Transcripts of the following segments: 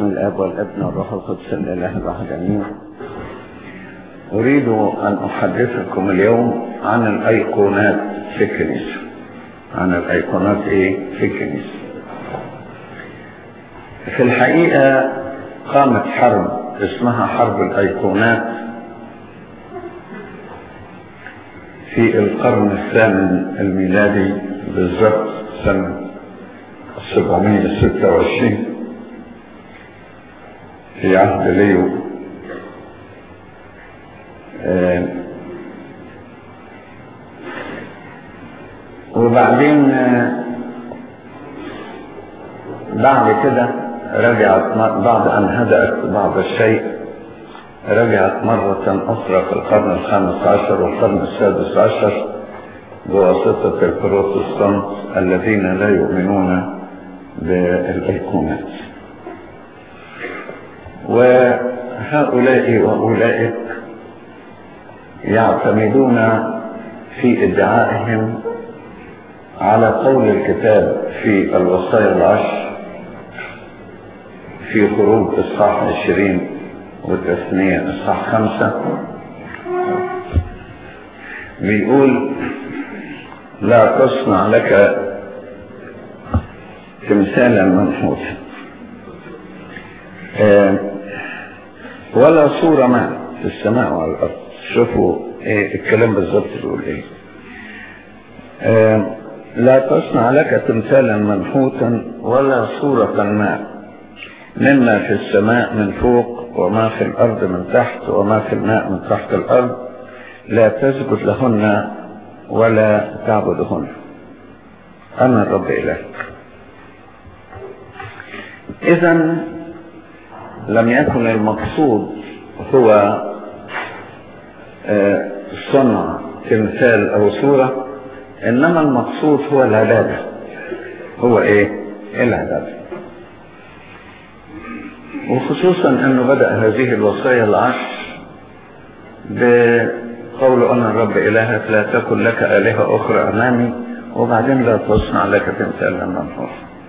باسم الاب والابن والروح القدس الاله الواحد امين اريد ان احدثكم اليوم عن الايقونات في الكنيسه عن الايقونات ايه في الكنيسه في الحقيقه قامت حرب اسمها حرب الايقونات في القرن الثامن الميلادي بالضبط سنه 726 في عهد ليو آه وبعدين آه بعد كده رجعت بعد ان هدأت بعض الشيء رجعت مرة أخرى في القرن الخامس عشر والقرن السادس عشر بواسطة البروتستانت الذين لا يؤمنون بالأيقونات وهؤلاء وأولئك يعتمدون في ادعائهم على قول الكتاب في الوصايا العشر في خروج إصحاح عشرين والتثنية إصحاح خمسة بيقول لا تصنع لك تمثالا منحوتا آه ولا صورة ما في السماء وعلى الأرض شوفوا إيه الكلام بالظبط بيقول إيه آه لا تصنع لك تمثالا منحوتا ولا صورة ما مما في السماء من فوق وما في الأرض من تحت وما في الماء من تحت الأرض لا تسجد لهن ولا تعبدهن أنا الرب إلهك إذا لم يكن المقصود هو صنع تمثال أو صورة إنما المقصود هو العبادة هو إيه؟ العبادة وخصوصا أنه بدأ هذه الوصايا العشر بقول أنا الرب إلهك لا تكن لك آلهة أخرى أمامي وبعدين لا تصنع لك تمثالا منحوتا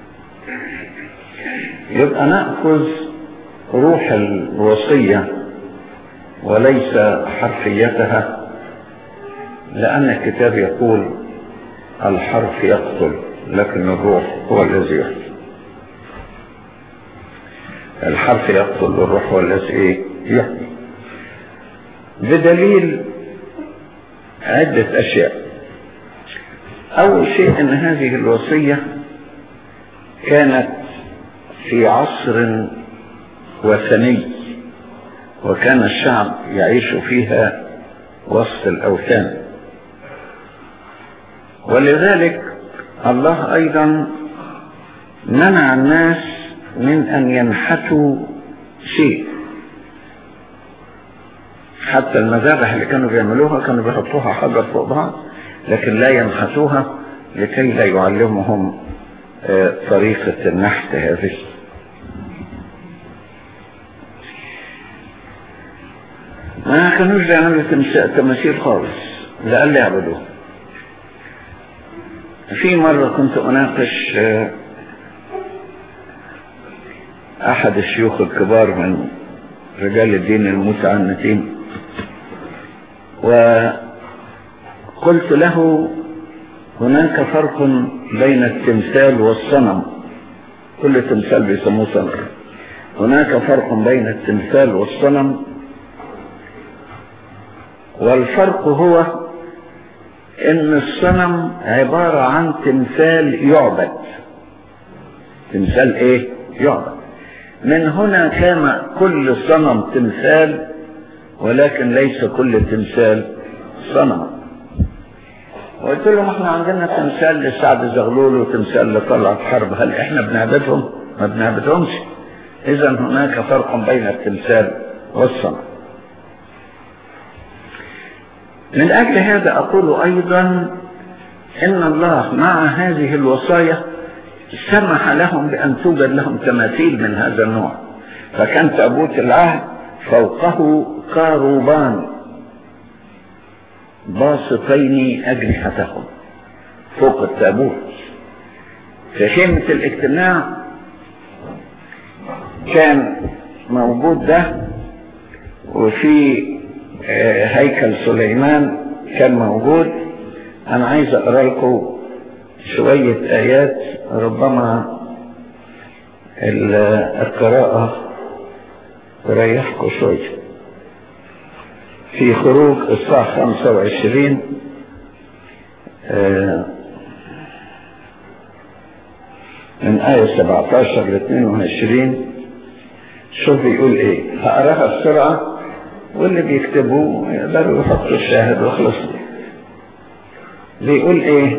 يبقى نأخذ روح الوصية وليس حرفيتها لأن الكتاب يقول الحرف يقتل لكن الروح هو الذي يقتل الحرف يقتل والروح هو الذي يحيي بدليل عدة أشياء أول شيء أن هذه الوصية كانت في عصر وثني وكان الشعب يعيش فيها وسط الأوثان ولذلك الله أيضا منع الناس من أن ينحتوا شيء حتى المذابح اللي كانوا بيعملوها كانوا بيحطوها حجر فوق بعض لكن لا ينحتوها لكي لا يعلمهم طريقة النحت هذه ما كانوش بيعملوا تماثيل خالص لألا يعبدوه في مرة كنت أناقش أحد الشيوخ الكبار من رجال الدين المتعنتين وقلت له هناك فرق بين التمثال والصنم كل تمثال بيسموه صنم هناك فرق بين التمثال والصنم والفرق هو ان الصنم عبارة عن تمثال يعبد تمثال ايه يعبد من هنا كان كل صنم تمثال ولكن ليس كل تمثال صنم وقلت لهم احنا عندنا تمثال لسعد زغلول وتمثال لطلعت حرب هل احنا بنعبدهم ما بنعبدهمش اذا هناك فرق بين التمثال والصنم من أجل هذا أقول أيضا إن الله مع هذه الوصايا سمح لهم بأن توجد لهم تماثيل من هذا النوع فكان تابوت العهد فوقه كاروبان باسطين أجنحتهم فوق التابوت في خيمة الاجتماع كان موجود ده وفي هيكل سليمان كان موجود انا عايز اقرا لكم شوية ايات ربما القراءة تريحكم شوية في خروج الساعة 25 من آية 17 ل 22 شوف يقول ايه هقراها بسرعة واللي بيكتبوا يقدروا يحطوا الشاهد وخلصوا بيقول ايه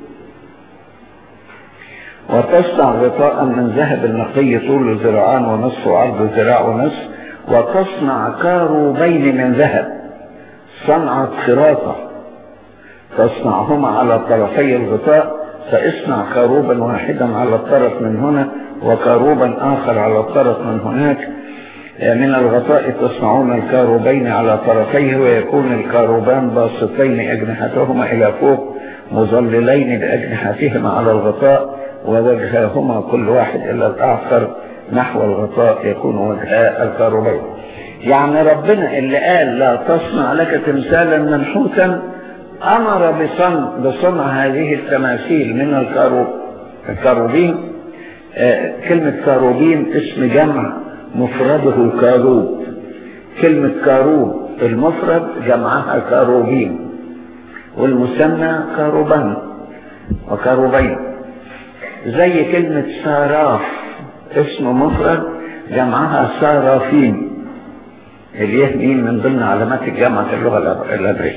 وتصنع غطاء من ذهب النقي طوله ذراعان ونصف وعرضه ذراع ونصف وتصنع كاروبين من ذهب صنعة خراطة تصنعهما على طرفي الغطاء فاصنع كاروبا واحدا على الطرف من هنا وكاروبا آخر على الطرف من هناك من الغطاء تصنعون الكاروبين على طرفيه ويكون الكاروبان باسطين أجنحتهما إلى فوق مظللين بأجنحتهما على الغطاء ووجهاهما كل واحد إلى الآخر نحو الغطاء يكون وجهاء الكاروبين يعني ربنا اللي قال لا تصنع لك تمثالا منحوتا أمر بصنع, بصنع هذه التماثيل من الكاروب الكاروبين آه كلمة كاروبين اسم جمع مفرده كاروب كلمة كاروب المفرد جمعها كاروبين والمثنى كاروبان وكاروبين زي كلمة ساراف اسم مفرد جمعها سارافين اليه مين من ضمن علامات الجامعة في اللغة العبرية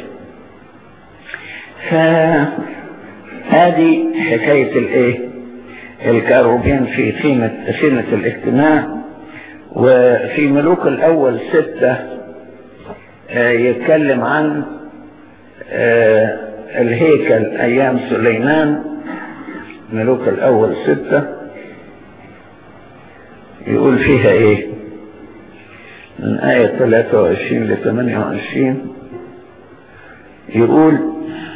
فهذه حكاية الايه الكاروبين في خيمة خيمة الاجتماع وفي ملوك الاول ستة يتكلم عن الهيكل ايام سليمان ملوك الاول ستة يقول فيها ايه من آية 23 ل 28 يقول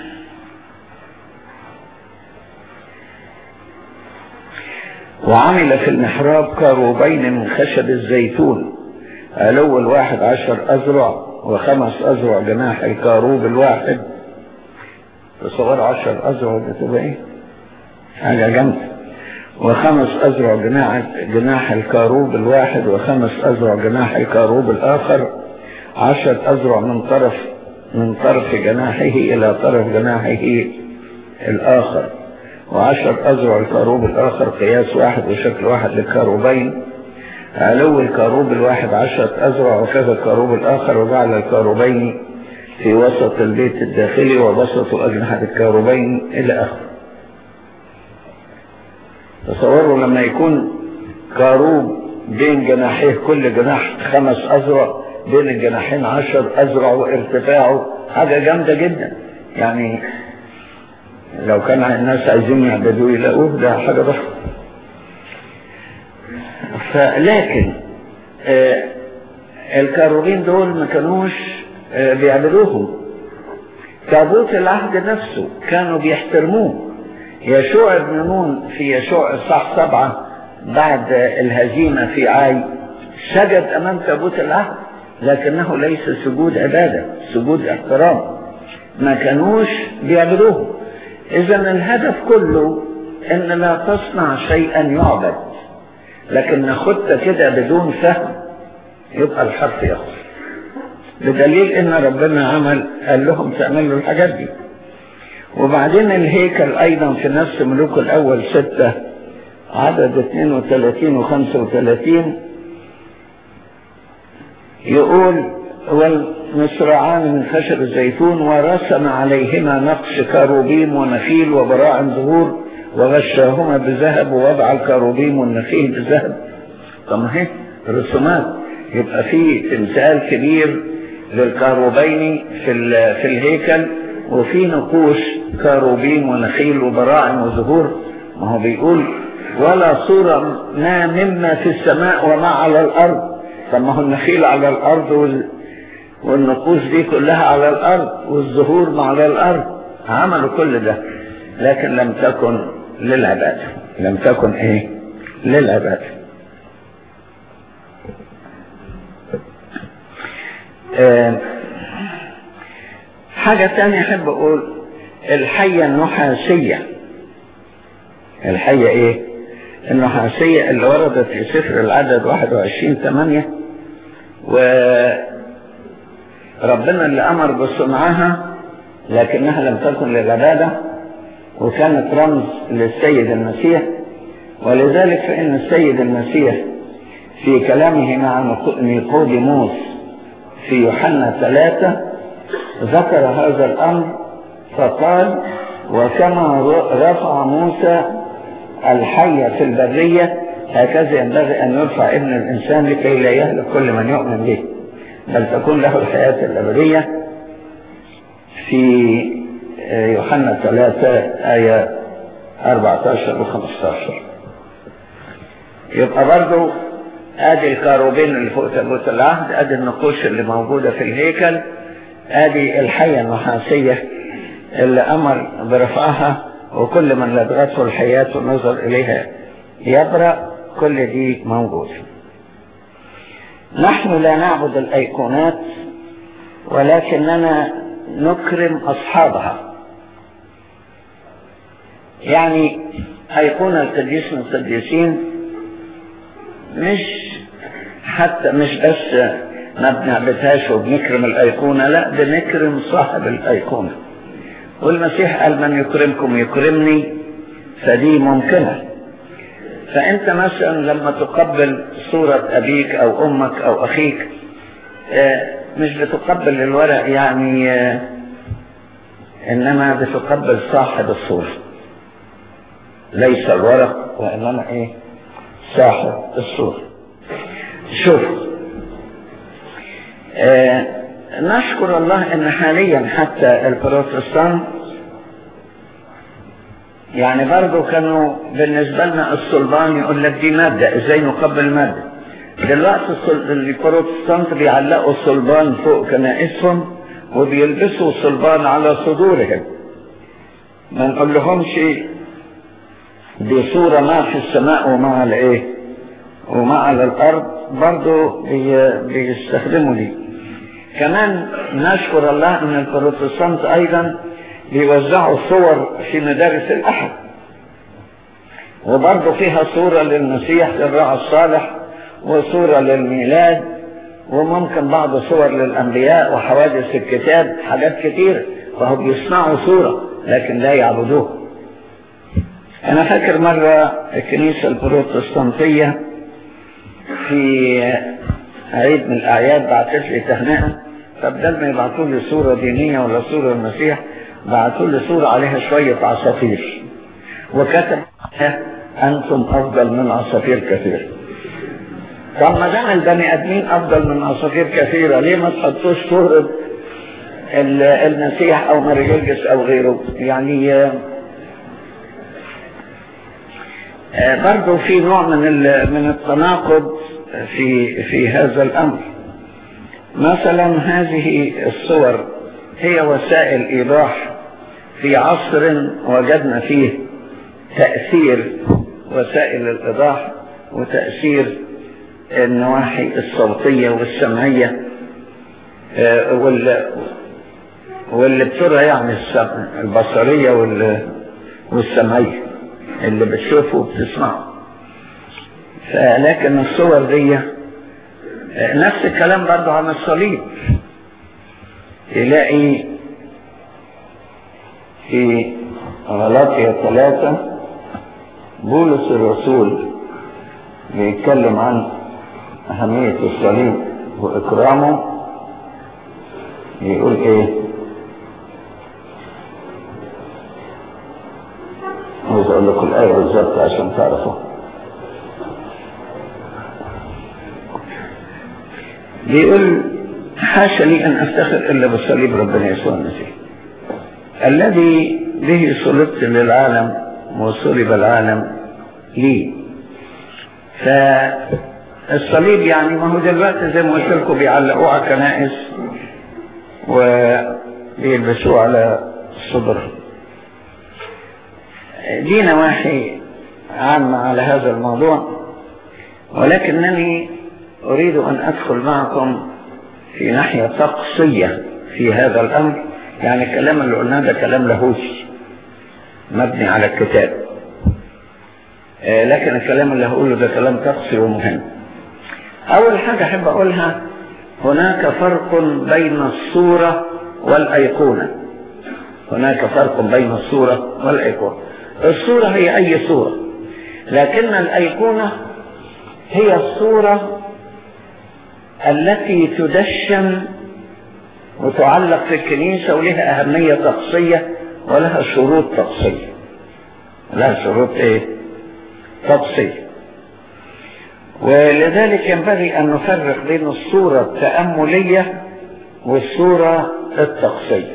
وعمل في المحراب كاروبين من خشب الزيتون علو الواحد عشر أذرع وخمس أذرع جناح الكاروب الواحد تصور عشر أذرع بتبقى ايه حاجة جامدة وخمس أذرع جناح, جناح الكاروب الواحد وخمس أذرع جناح الكاروب الآخر عشر أذرع من طرف من طرف جناحه إلى طرف جناحه الآخر وعشر أذرع الكاروب الآخر قياس واحد وشكل واحد للكاروبين علو الكاروب الواحد عشرة أذرع وكذا الكاروب الآخر وجعل الكاروبين في وسط البيت الداخلي وبسطوا أجنحة الكاروبين إلى آخره تصوروا لما يكون كاروب بين جناحيه كل جناح خمس أذرع بين الجناحين عشر أذرع وارتفاعه حاجة جامدة جدا يعني لو كان الناس عايزين يعبدوه يلاقوه ده حاجة ضخمة فلكن آه الكاروبين دول ما كانوش آه بيعبدوهم تابوت العهد نفسه كانوا بيحترموه يشوع بن نون في يشوع الصح سبعة بعد الهزيمة في عاي سجد أمام تابوت العهد لكنه ليس سجود عبادة سجود احترام ما كانوش بيعبدوه إذا الهدف كله إن لا تصنع شيئا يعبد لكن ناخدها كده بدون فهم يبقى الحرف يخسر بدليل إن ربنا عمل قال لهم تعملوا الحاجات دي وبعدين الهيكل ايضا في نفس ملوك الاول ستة عدد 32 و 35 يقول والمصراعان من خشب الزيتون ورسم عليهما نقش كاروبيم ونخيل وبراع ظهور وغشاهما بذهب ووضع الكاروبيم والنخيل بذهب طب ما هي رسومات يبقى في تمثال كبير للكاروبين في في الهيكل وفي نقوش كاروبيم ونخيل وبراعم وزهور ما هو بيقول ولا صورة ما مما في السماء وما على الأرض طب ما هو النخيل على الأرض وال... والنقوش دي كلها على الأرض والزهور ما على الأرض عملوا كل ده لكن لم تكن للعبادة لم تكن ايه للعبادة آه حاجة تانية أحب أقول الحية النحاسية الحية إيه؟ النحاسية اللي وردت في سفر العدد 21 8 وربنا اللي أمر بصنعها لكنها لم تكن للعبادة وكانت رمز للسيد المسيح ولذلك فإن السيد المسيح في كلامه مع نيقوديموس في يوحنا ثلاثة ذكر هذا الأمر فقال وكما رفع موسى الحية في البرية هكذا ينبغي أن يرفع ابن الإنسان لكي لا يهلك كل من يؤمن به بل تكون له الحياة الأبدية في يوحنا 3 آية 14 و 15 يبقى برضو ادي الكاروبين اللي فوق تابوت العهد ادي النقوش اللي موجودة في الهيكل ادي الحية النحاسية اللي امر برفعها وكل من لدغته الحياة ونظر اليها يبرأ كل دي موجود نحن لا نعبد الايقونات ولكننا نكرم اصحابها يعني ايقونة القديس من القديسين مش حتى مش بس ما بنعبدهاش وبنكرم الايقونه لا بنكرم صاحب الايقونه والمسيح قال من يكرمكم يكرمني فدي ممكنه فانت مثلا لما تقبل صوره ابيك او امك او اخيك مش بتقبل الورق يعني انما بتقبل صاحب الصوره ليس الورق وانما ايه صاحب الصورة شوف آه نشكر الله ان حاليا حتى البروتستان يعني برضو كانوا بالنسبة لنا الصلبان يقول لك دي مادة ازاي نقبل مادة دلوقتي البروتستانت بيعلقوا الصلبان فوق كنائسهم وبيلبسوا صلبان على صدورهم ما نقول لهمش بصورة ما في السماء وما على ايه وما على الارض برضو بي بيستخدموا دي كمان نشكر الله ان البروتستانت ايضا بيوزعوا صور في مدارس الاحد وبرضو فيها صورة للمسيح للرعى الصالح وصورة للميلاد وممكن بعض صور للانبياء وحوادث الكتاب حاجات كتير فهم بيصنعوا صورة لكن لا يعبدوها انا فاكر مرة الكنيسة البروتستانتية في عيد من الاعياد بعتت لي تهنئة فبدل ما يبعتوا لي صورة دينية ولا صورة المسيح بعتوا لي صورة عليها شوية عصافير وكتب انتم افضل من عصافير كثير طب ما دام البني ادمين افضل من عصافير كثيرة ليه ما تحطوش صورة المسيح او ماريجلجس او غيره يعني برضو في نوع من من التناقض في في هذا الامر مثلا هذه الصور هي وسائل ايضاح في عصر وجدنا فيه تاثير وسائل الايضاح وتاثير النواحي الصوتيه والسمعيه وال واللي بترى يعني البصريه والسمعيه اللي بتشوفه وبتسمعه لكن الصور دي نفس الكلام برضه عن الصليب تلاقي في غلاطية ثلاثة بولس الرسول بيتكلم عن أهمية الصليب وإكرامه يقول إيه عاوز اقول لكم الايه بالظبط عشان تعرفوا بيقول حاشا لي ان افتخر الا بصليب ربنا يسوع المسيح الذي به صلبت للعالم وصلب العالم لي فالصليب يعني ما هو دلوقتي زي ما قلت لكم بيعلقوه على كنائس وبيلبسوه على الصدر دي نواحي عامة على هذا الموضوع ولكنني أريد أن أدخل معكم في ناحية طقسية في هذا الأمر يعني الكلام اللي قلناه ده كلام لاهوتي مبني على الكتاب آه لكن الكلام اللي هقوله ده كلام طقسي ومهم أول حاجة أحب أقولها هناك فرق بين الصورة والأيقونة هناك فرق بين الصورة والأيقونة الصورة هي أي صورة لكن الأيقونة هي الصورة التي تدشن وتعلق في الكنيسة ولها أهمية طقسية ولها شروط طقسية لها شروط إيه؟ طقسية ولذلك ينبغي أن نفرق بين الصورة التأملية والصورة الطقسية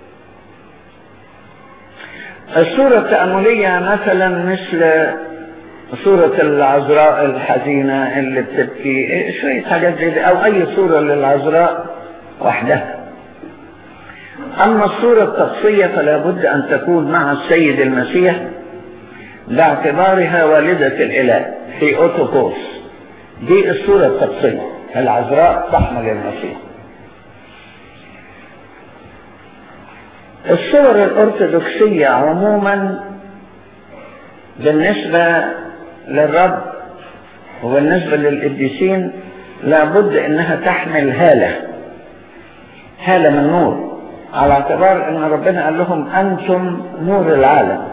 الصورة التأملية مثلا مثل صورة العذراء الحزينة اللي بتبكي شوية حاجات زي دي أو أي صورة للعذراء وحدها أما الصورة الطقسية فلا بد أن تكون مع السيد المسيح باعتبارها والدة الإله في أوتوكوس دي الصورة الطقسية العذراء تحمل المسيح الصور الأرثوذكسية عموما بالنسبة للرب وبالنسبة للقديسين لابد انها تحمل هالة هالة من نور على اعتبار ان ربنا قال لهم انتم نور العالم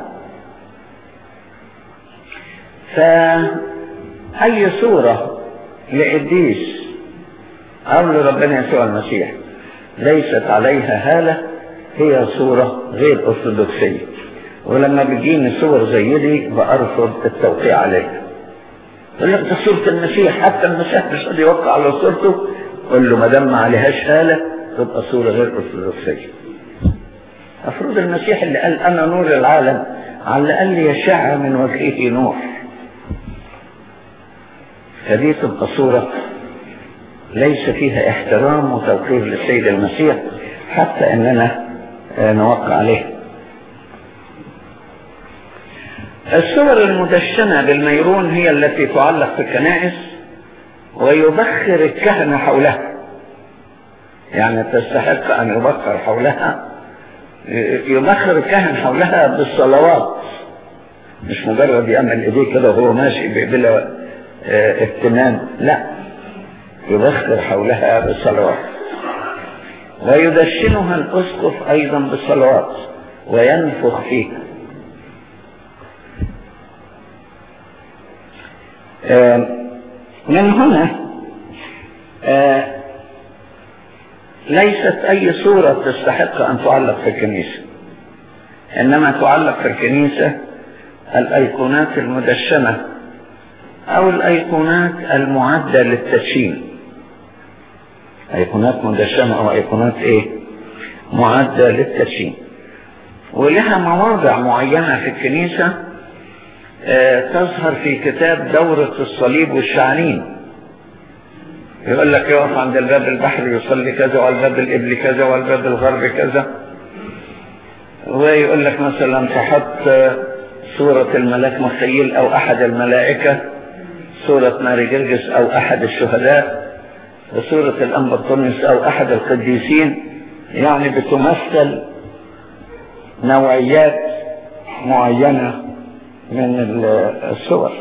فأي صورة لقديس أو لربنا يسوع المسيح ليست عليها هالة هي صورة غير أرثوذكسية ولما بتجيني صور زي دي بأرفض التوقيع عليها يقول لك ده صورة المسيح حتى المسيح مش قادر يوقع على صورته قول له ما دام ما عليهاش هالة تبقى صورة غير أرثوذكسية المفروض المسيح اللي قال أنا نور العالم على الأقل يشع من وجهه نور فدي تبقى صورة ليس فيها احترام وتوقير للسيد المسيح حتى اننا نوقع عليه الصور المدشنة بالميرون هي التي تعلق في الكنائس ويبخر الكهنة حولها يعني تستحق أن يبخر حولها يبخر الكهن حولها بالصلوات مش مجرد يعمل ايديه كده وهو ماشي بلا اهتمام لا يبخر حولها بالصلوات ويدشنها الاسقف ايضا بالصلوات وينفخ فيها من هنا ليست اي صورة تستحق ان تعلق في الكنيسة انما تعلق في الكنيسة الايقونات المدشنة او الايقونات المعدة للتدشين ايقونات مدشنة او ايقونات ايه معدة للتدشين ولها مواضع معينة في الكنيسة آه تظهر في كتاب دورة الصليب والشعرين يقول لك يقف عند الباب البحر يصلي كذا وعلى الباب الإبل كذا وعلى الباب الغرب كذا ويقول لك مثلا تحط صورة الملاك مخيل أو أحد الملائكة صورة ماري جرجس أو أحد الشهداء وصورة الأنبطونيوس أو أحد القديسين يعني بتمثل نوعيات معينة من الصور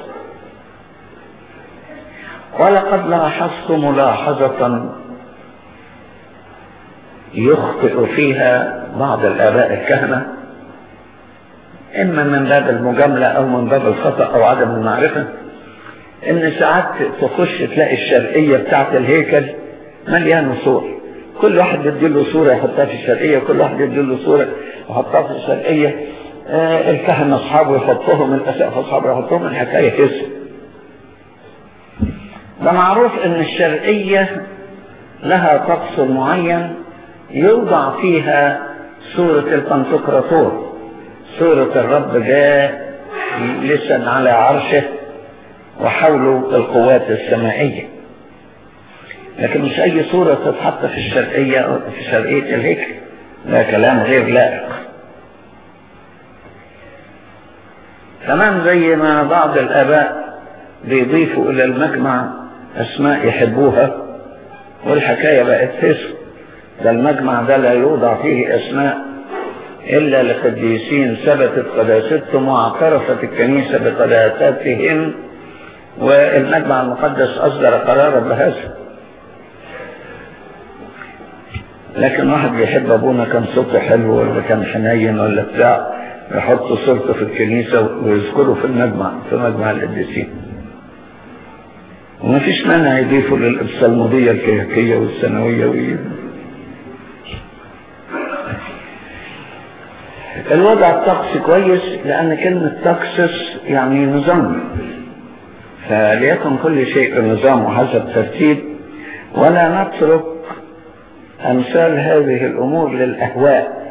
ولقد لاحظت ملاحظة يخطئ فيها بعض الآباء الكهنة إما من باب المجاملة أو من باب الخطأ أو عدم المعرفة إن ساعات تخش تلاقي الشرقية بتاعت الهيكل مليانة صور كل واحد يديله صورة يحطها في الشرقية كل واحد يديله صورة يحطها في الشرقية آه الكهنة أصحابه يحطهم الأسقف أصحابه يحطهم الحكاية كذب ده معروف ان الشرقية لها طقس معين يوضع فيها سورة البنتقراطور سورة الرب جاء لسن على عرشه وحوله القوات السمائية لكن مش اي صورة تتحط في الشرقية في شرقية الهيكل ده كلام غير لائق كمان زي ما بعض الاباء بيضيفوا الى المجمع اسماء يحبوها والحكاية بقت هسه ده المجمع ده لا يوضع فيه اسماء الا لقديسين ثبتت قداستهم واعترفت الكنيسة بقداستهم والمجمع المقدس اصدر قرارا بهذا لكن واحد بيحب ابونا كان صوته حلو ولا كان حنين ولا بتاع يحط صورته في الكنيسة ويذكره في المجمع في مجمع القديسين وما فيش مانع يضيفوا للإبصالمودية الكيهكية والثانوية و... الوضع الطقسي كويس لأن كلمة تقسس يعني نظام فليكن كل شيء بنظام وحسب ترتيب ولا نترك أمثال هذه الأمور للأهواء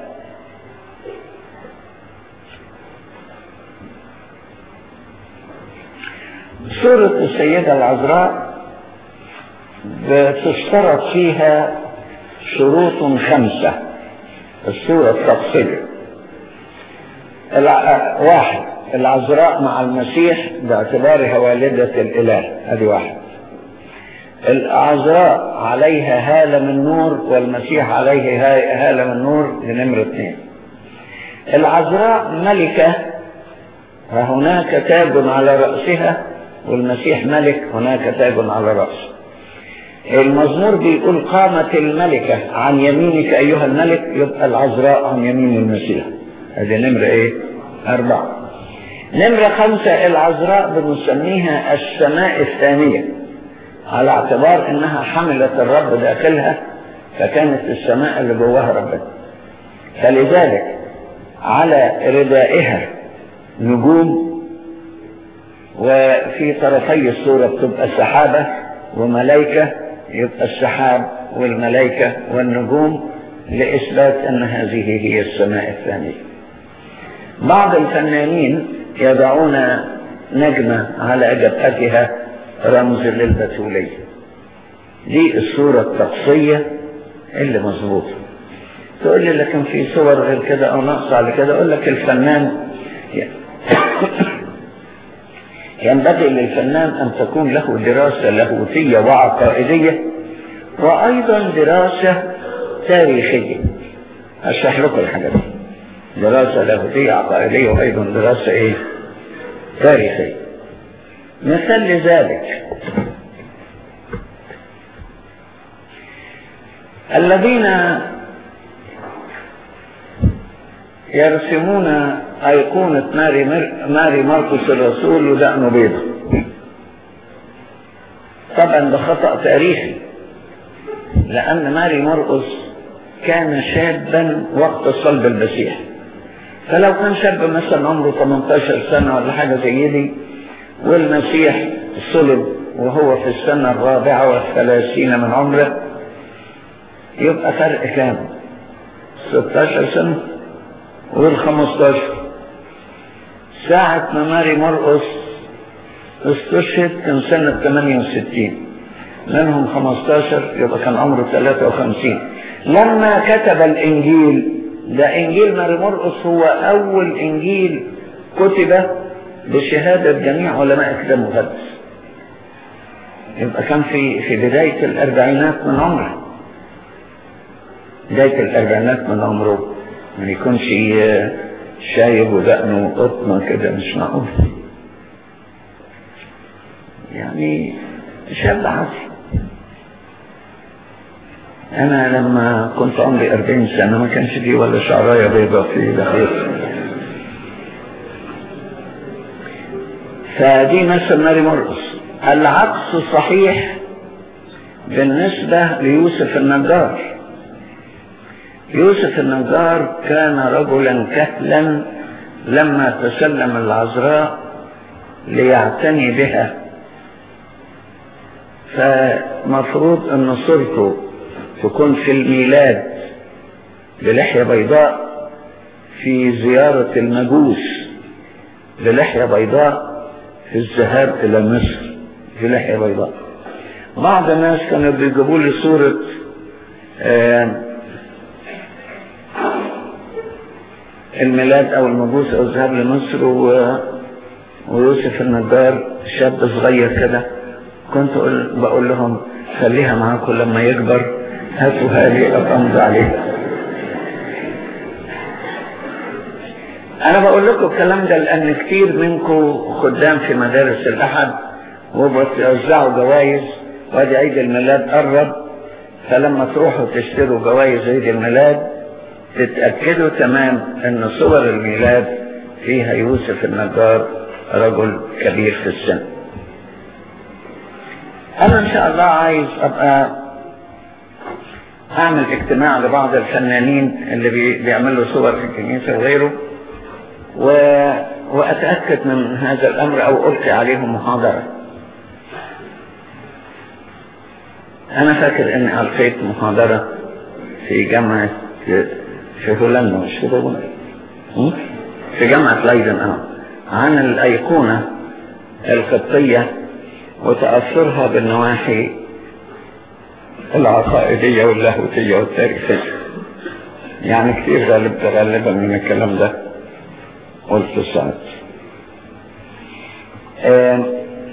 سورة السيدة العذراء بتشترط فيها شروط خمسة السورة التفصيلية الع... واحد العذراء مع المسيح باعتبارها والدة الإله هذه واحد العذراء عليها هالة من نور والمسيح عليه هالة من نور لنمرة اثنين العذراء ملكة وهناك تاج على رأسها والمسيح ملك هناك تاج على رأسه المزمور بيقول قامت الملكة عن يمينك أيها الملك يبقى العذراء عن يمين المسيح هذه نمرة ايه أربعة نمرة خمسة العذراء بنسميها السماء الثانية على اعتبار انها حملت الرب داخلها فكانت السماء اللي جواها ربنا فلذلك على ردائها نجوم وفي طرفي الصورة بتبقى سحابة وملائكة يبقى السحاب والملائكة والنجوم لإثبات أن هذه هي السماء الثانية بعض الفنانين يضعون نجمة على جبهتها رمز للبتولية دي الصورة الطقسية اللي مظبوطة تقول لي لكن في صور غير كده او نقص على كده اقول لك الفنان ينبغي للفنان ان تكون له دراسة لاهوتية وعقائدية وايضا دراسة تاريخية اشرح لكم الحاجات دي دراسة لاهوتية عقائدية وايضا دراسة ايه تاريخية مثال لذلك الذين يرسمون أيقونة ماري, مر... ماري مرقس الرسول ودقنه بيضة طبعا ده خطأ تاريخي لأن ماري مرقس كان شابا وقت صلب المسيح فلو كان شاب مثلا عمره 18 سنة ولا حاجة زي دي والمسيح صلب وهو في السنة الرابعة والثلاثين من عمره يبقى فرق كام 16 سنة وال 15 ساعة ما ماري مرقس استشهد كان سنة 68 منهم 15 يبقى كان عمره 53 لما كتب الإنجيل ده إنجيل ماري مرقس هو أول إنجيل كتب بشهادة جميع علماء الكتاب المقدس يبقى كان في في بداية الأربعينات من عمره بداية الأربعينات من عمره ما يكونش شايب ودقنه قطنة كده مش معقول يعني شاب عادي أنا لما كنت عمري أربعين سنة ما كانش دي ولا شعراية بيضاء في دخيل فدي مثل ماري مرقس العكس صحيح بالنسبة ليوسف النجار يوسف النجار كان رجلا كهلا لما تسلم العذراء ليعتني بها فمفروض ان صورته تكون في الميلاد بلحية بيضاء في زيارة المجوس بلحية بيضاء في الذهاب إلى مصر بلحية بيضاء بعض الناس كانوا بيجيبوا لي صورة آه الميلاد او المجوس او الذهاب لمصر و... ويوسف النجار شاب صغير كده كنت أقول بقول لهم خليها معاكم لما يكبر هاتوها لي أبقى عليها أنا بقول لكم الكلام ده لأن كتير منكم خدام في مدارس الأحد وبتوزعوا جوائز وادي عيد الميلاد قرب فلما تروحوا تشتروا جوائز عيد الميلاد تتأكدوا تمام ان صور الميلاد فيها يوسف النجار رجل كبير في السن انا ان شاء الله عايز ابقى اعمل اجتماع لبعض الفنانين اللي بي... بيعملوا صور في الكنيسة وغيره و... واتأكد من هذا الامر او القي عليهم محاضرة انا فاكر اني القيت محاضرة في جامعة في هولندا مش في هولندا في جامعة لايدن اه عن الايقونة القبطية وتأثرها بالنواحي العقائدية واللاهوتية والتاريخية يعني كتير غالب غالبا من الكلام ده قلت ساعات آه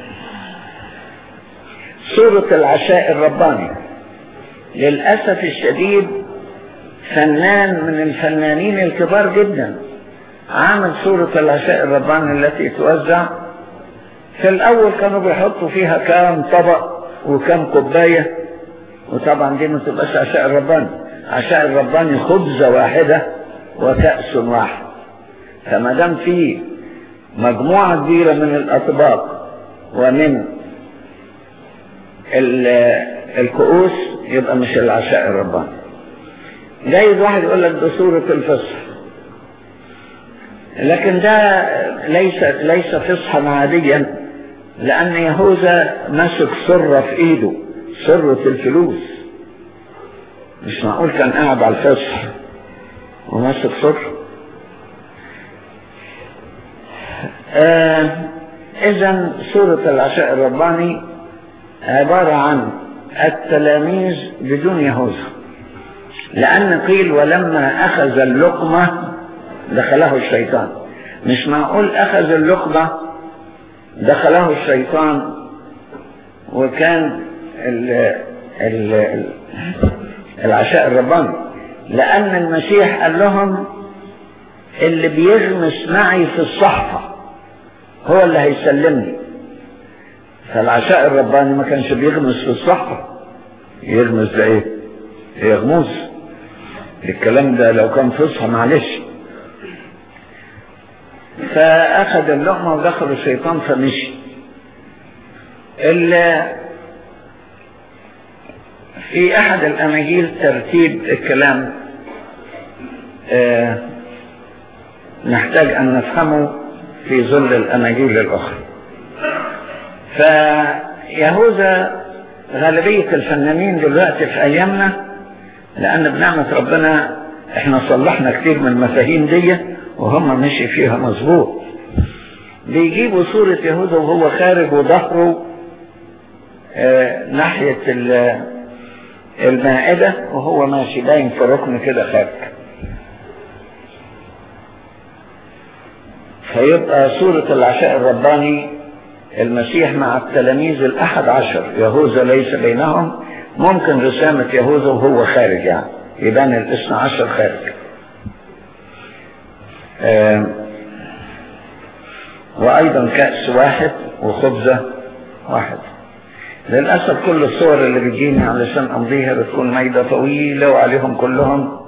سورة العشاء الرباني للأسف الشديد فنان من الفنانين الكبار جدا عامل سورة العشاء الرباني التي توزع في الأول كانوا بيحطوا فيها كام طبق وكام كوباية وطبعا دي ما تبقاش عشاء الرباني عشاء الرباني خبزة واحدة وكأس واحد فما دام في مجموعة كبيرة من الأطباق ومن الكؤوس يبقى مش العشاء الرباني جايز واحد يقول لك ده سورة الفصح لكن ده ليس ليس فصحا عاديا لأن يهوذا ماسك سرة في إيده سرة الفلوس مش معقول كان قاعد على الفصح وماسك سر آه إذا سورة العشاء الرباني عبارة عن التلاميذ بدون يهوذا لأن قيل ولما أخذ اللقمة دخله الشيطان مش معقول أخذ اللقمة دخله الشيطان وكان ال ال العشاء الرباني لأن المسيح قال لهم اللي بيغمس معي في الصحفة هو اللي هيسلمني فالعشاء الرباني ما كانش بيغمس في الصحفة يغمس ده ايه يغمس الكلام ده لو كان فصحى معلش فأخذ اللقمة ودخل الشيطان فمشي في أحد الأناجيل ترتيب الكلام آه نحتاج أن نفهمه في ظل الأناجيل الأخرى فيهوذا غالبية الفنانين دلوقتي في أيامنا لأن بنعمة ربنا احنا صلحنا كتير من المفاهيم دي وهم مشي فيها مظبوط بيجيبوا صورة يهوذا وهو خارج وظهره آه ناحية المائدة وهو ماشي باين في ركن كده خارج فيبقى صورة العشاء الرباني المسيح مع التلاميذ الأحد عشر يهوذا ليس بينهم ممكن رسامة يهوذا وهو خارج يعني يبان الاثنى عشر خارج آه وأيضا كأس واحد وخبزة واحد للأسف كل الصور اللي بتجيني علشان أمضيها بتكون ميدة طويلة وعليهم كلهم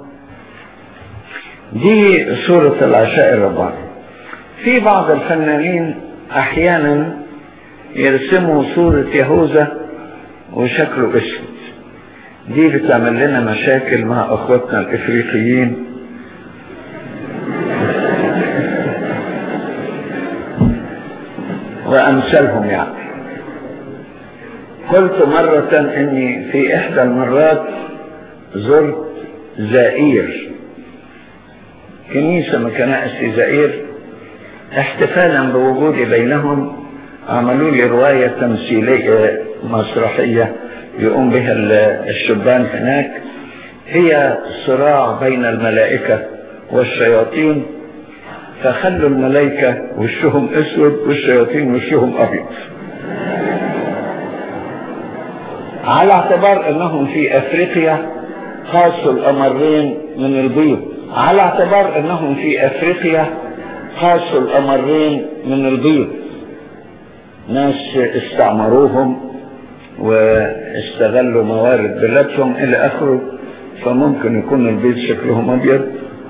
دي صورة العشاء الرباني في بعض الفنانين أحيانا يرسموا صورة يهوذا وشكله اسود دي بتعمل لنا مشاكل مع اخواتنا الافريقيين وامثالهم يعني قلت مرة اني في احدى المرات زرت زائير كنيسة من كنائس زائير احتفالا بوجودي بينهم عملوا لي رواية تمثيلية مسرحية يقوم بها الشبان هناك هي صراع بين الملائكة والشياطين فخلوا الملائكة وشهم اسود والشياطين وشهم ابيض على اعتبار انهم في افريقيا قاسوا الامرين من البيض على اعتبار انهم في افريقيا قاسوا الامرين من البيض ناس استعمروهم واستغلوا موارد بلادهم الى اخره فممكن يكون البيض شكلهم ابيض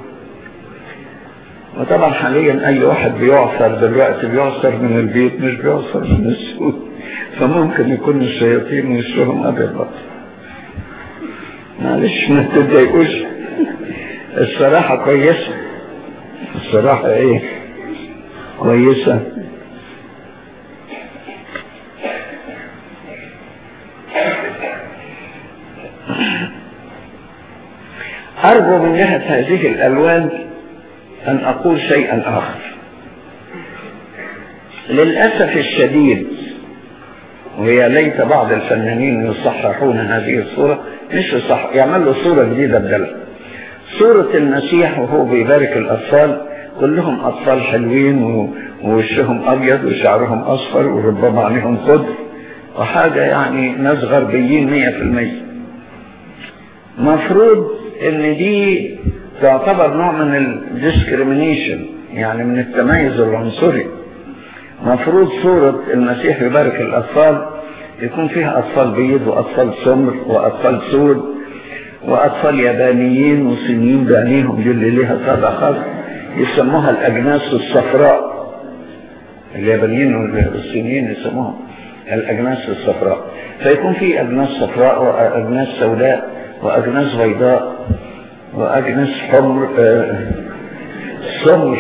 وطبعا حاليا اي واحد بيعصر دلوقتي بيعصر من البيض مش بيعصر من السود فممكن يكون الشياطين وشهم ابيض برضه معلش ما تتضايقوش الصراحة كويسة الصراحة ايه كويسة أرجو من جهة هذه الألوان أن أقول شيئا آخر للأسف الشديد وهي ليت بعض الفنانين يصححون هذه الصورة مش يصح يعملوا صورة جديدة بدلها صورة المسيح وهو بيبارك الأطفال كلهم أطفال حلوين ووشهم أبيض وشعرهم أصفر وربما عليهم خضر وحاجة يعني ناس غربيين مية في المية مفروض ان دي تعتبر نوع من الديسكريمينيشن يعني من التميز العنصري مفروض صورة المسيح يبارك الأطفال يكون فيها أطفال بيض وأطفال سمر وأطفال سود وأطفال يابانيين وصينيين بعينيهم دي اللي ليها طابع خاص يسموها الأجناس الصفراء اليابانيين والصينيين يسموها الأجناس الصفراء فيكون في أجناس صفراء وأجناس سوداء وأجناس بيضاء وأجناس حمر آه سمر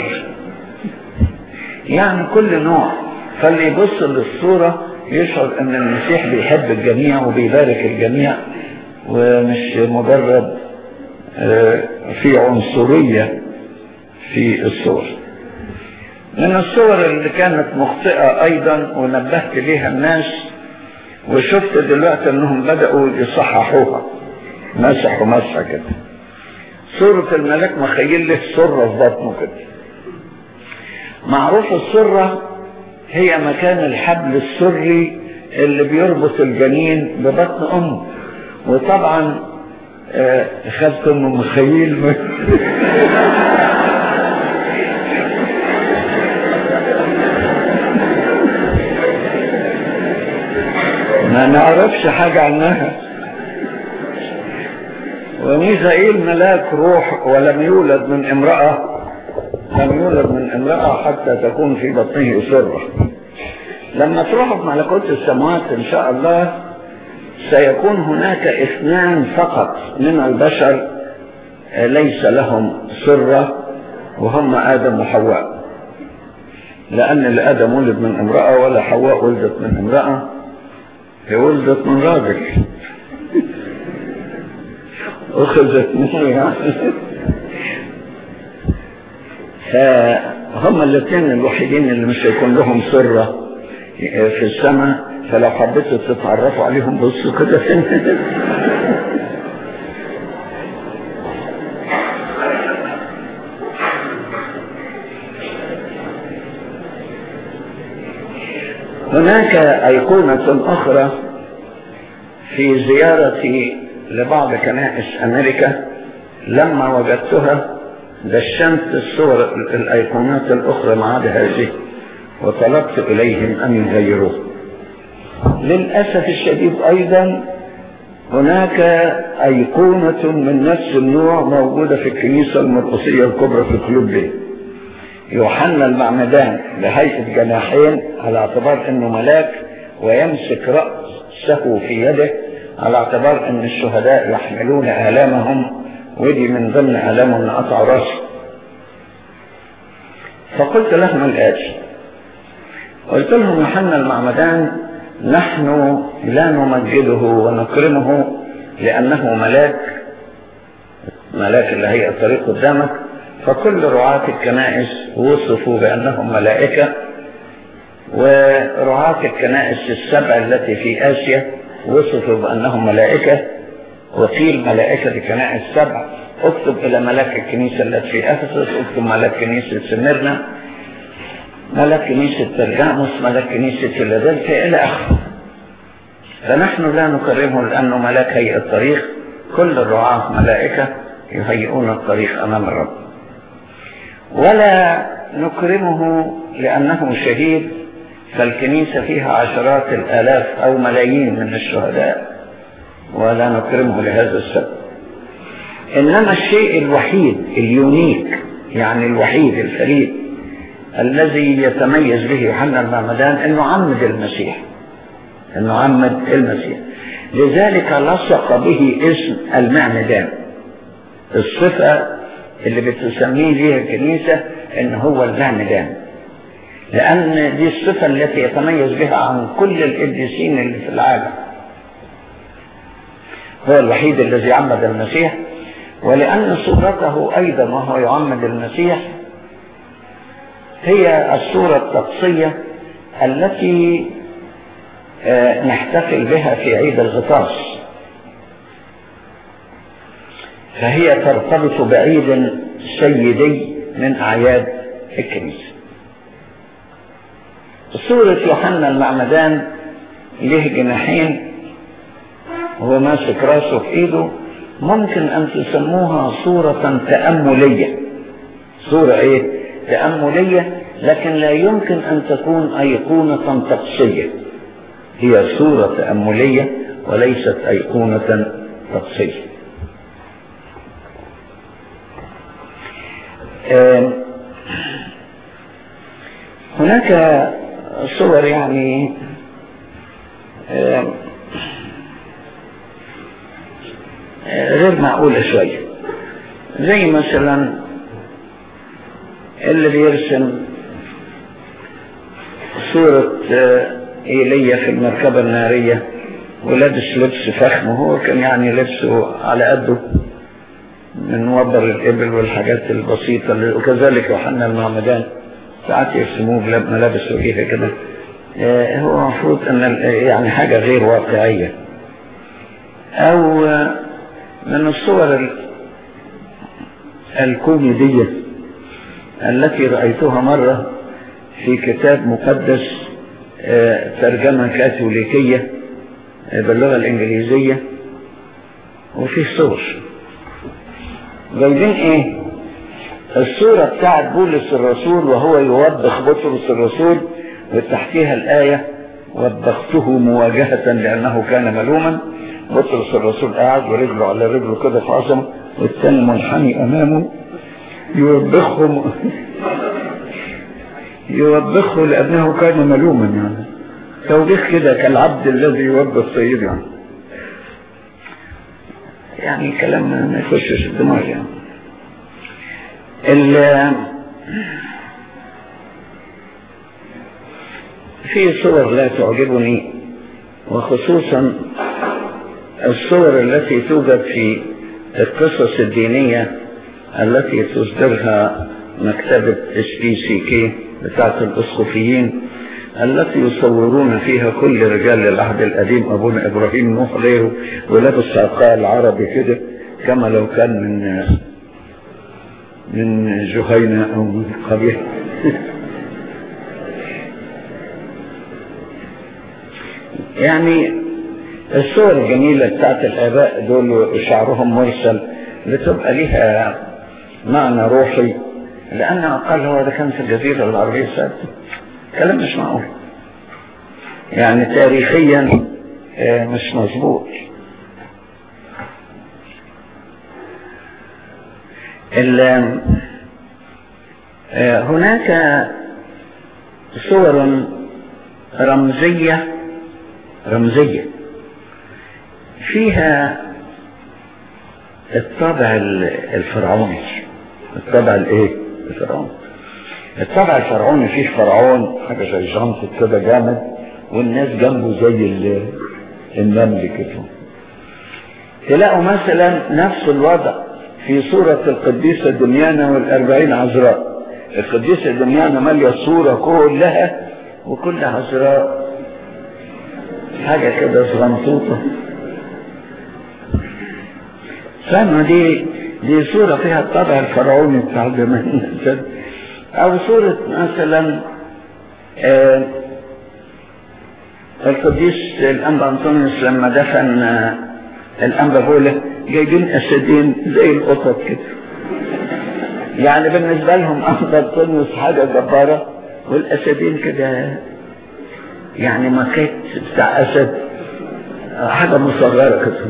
يعني كل نوع فاللي يبص للصورة يشعر ان المسيح بيحب الجميع وبيبارك الجميع ومش مجرد آه في عنصرية في الصور من الصور اللي كانت مخطئة ايضا ونبهت ليها الناس وشفت دلوقتي انهم بدأوا يصححوها مسحوا مسحة كده صورة الملاك مخيل له سرة في بطنه كده معروف السرة هي مكان الحبل السري اللي بيربط الجنين ببطن امه وطبعا آه خدت ام مخيل ما نعرفش حاجة عنها وميزائيل ملاك روح ولم يولد من امرأة لم يولد من امرأة حتى تكون في بطنه سرة لما تروحوا في ملكوت السماوات ان شاء الله سيكون هناك اثنان فقط من البشر ليس لهم سرة وهم آدم وحواء لأن لآدم ولد من امرأة ولا حواء ولدت من امرأة هي ولدت من راجل أخذت منه يعني فهم الاثنين الوحيدين اللي مش هيكون لهم سرة في السماء فلو حبيتوا تتعرفوا عليهم بصوا كده هناك أيقونة أخرى في زيارتي لبعض كنائس أمريكا لما وجدتها دشنت الصور الأيقونات الأخرى ما عدا هذه وطلبت إليهم أن يغيروه للأسف الشديد أيضا هناك أيقونة من نفس النوع موجودة في الكنيسة المرقسية الكبرى في كلوبلي يوحنا المعمدان بهيئة جناحين على اعتبار انه ملاك ويمسك رأسه في يده على اعتبار ان الشهداء يحملون آلامهم ودي من ضمن آلامهم ان قطعوا راسه فقلت لهم الآتي قلت لهم يوحنا المعمدان نحن لا نمجده ونكرمه لأنه ملاك ملاك اللي هي الطريق قدامك فكل رعاة الكنائس وصفوا بأنهم ملائكة ورعاة الكنائس السبع التي في آسيا وصفوا بأنهم ملائكة وقيل ملائكة الكنائس السبع اكتب إلى ملاك الكنيسة التي في أفسس اكتب ملاك كنيسة سمرنا ملاك كنيسة ترجاموس ملاك كنيسة فيلادلفيا إلى آخره فنحن لا نكرمه لأنه ملاك هيئة الطريق كل الرعاة ملائكة يهيئون الطريق أمام الرب ولا نكرمه لأنه شهيد فالكنيسة فيها عشرات الآلاف أو ملايين من الشهداء ولا نكرمه لهذا السبب إنما الشيء الوحيد اليونيك يعني الوحيد الفريد الذي يتميز به يوحنا المعمدان انه عمد المسيح انه عمد المسيح لذلك لصق به اسم المعمدان الصفة اللي بتسميه بها الكنيسة ان هو المعمدان لان دي الصفة التي يتميز بها عن كل القديسين اللي في العالم هو الوحيد الذي عمد المسيح ولأن صورته أيضا وهو يعمد المسيح هي الصورة الطقسية التي نحتفل بها في عيد الغطاس فهي ترتبط بعيد سيدي من أعياد الكنيسة صورة يوحنا المعمدان له جناحين وهو ماسك راسه في ايده ممكن ان تسموها صورة تأملية صورة ايه تأملية لكن لا يمكن ان تكون ايقونة طقسية هي صورة تأملية وليست ايقونة طقسية هناك صور يعني غير معقولة شوية زي مثلا اللي بيرسم صورة إيليا في المركبة النارية ولابس لبس فخم وهو كان يعني لبسه على قده من وبر الإبل والحاجات البسيطة وكذلك يوحنا المعمدان ساعات يرسموه بملابس وجيهة كده هو المفروض ان يعني حاجة غير واقعية او من الصور الكوميدية التي رأيتها مرة في كتاب مقدس ترجمة كاثوليكية باللغة الإنجليزية وفي صور جايبين ايه الصورة بتاعت بولس الرسول وهو يوبخ بطرس الرسول وتحتيها الآية وبخته مواجهة لأنه كان ملوما بطرس الرسول قاعد ورجله على رجله كده في عظمه والثاني منحني أمامه يوبخه يوبخه لأنه كان ملوما يعني توبيخ كده كالعبد الذي يوبخ سيده يعني يعني كلام ما يخشش الدماغ يعني في صور لا تعجبني وخصوصا الصور التي توجد في القصص الدينية التي تصدرها مكتبة اس بي سي كي بتاعة الاسقفيين التي يصورون فيها كل رجال العهد القديم ابونا ابراهيم نوح غيره ولابس عقال عربي كده كما لو كان من من جهينة او من قبيل يعني الصور الجميلة بتاعت الآباء دول وشعرهم مرسل بتبقى ليها معنى روحي لأن قال هو ده كان في الجزيرة العربية السادسة كلام مش معقول يعني تاريخيا مش مظبوط هناك صور رمزية رمزية فيها الطابع الفرعوني الطابع الايه الفرعوني الطابع الفرعوني فيه فرعون حاجة زي جانت كده جامد والناس جنبه زي النمل كده تلاقوا مثلا نفس الوضع في صورة القديسة دميانة والأربعين عذراء القديسة دميانة مالية الصورة كلها وكل عذراء حاجة كده صغنطوطة فاهمة دي دي صورة فيها الطبع الفرعوني بتاع زمان أو صورة مثلا القديس الأنبا أنطونيوس لما دفن الأنبا بوله جايبين أسدين زي القطط كده يعني بالنسبة لهم أنبا أنطونيوس حاجة جبارة والأسدين كده يعني مكات بتاع أسد حاجة مصغرة كده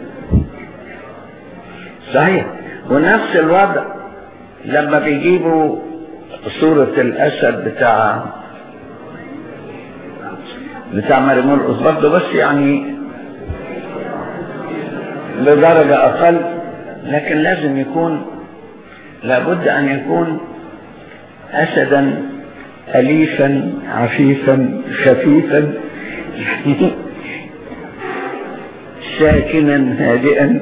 صحيح ونفس الوضع لما بيجيبوا صورة الأسد بتاع بتاع مريمون برضه بس يعني بدرجة أقل لكن لازم يكون لابد أن يكون أسدا أليفا عفيفا خفيفا ساكنا هادئا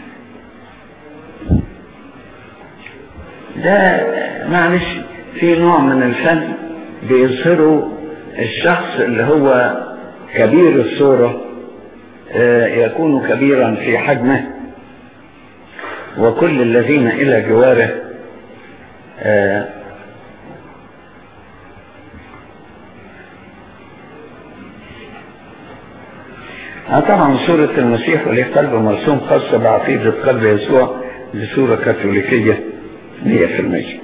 ده معلش في نوع من الفن بيظهروا الشخص اللي هو كبير الصورة يكون كبيرا في حجمه وكل الذين إلى جواره آه طبعا صورة المسيح وليه قلب مرسوم خاصة بعقيدة قلب يسوع دي صورة كاثوليكية مية في المية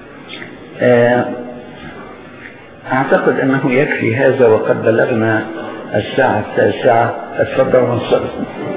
أعتقد أنه يكفي هذا وقد بلغنا الساعة التاسعة اتفضل ونصرف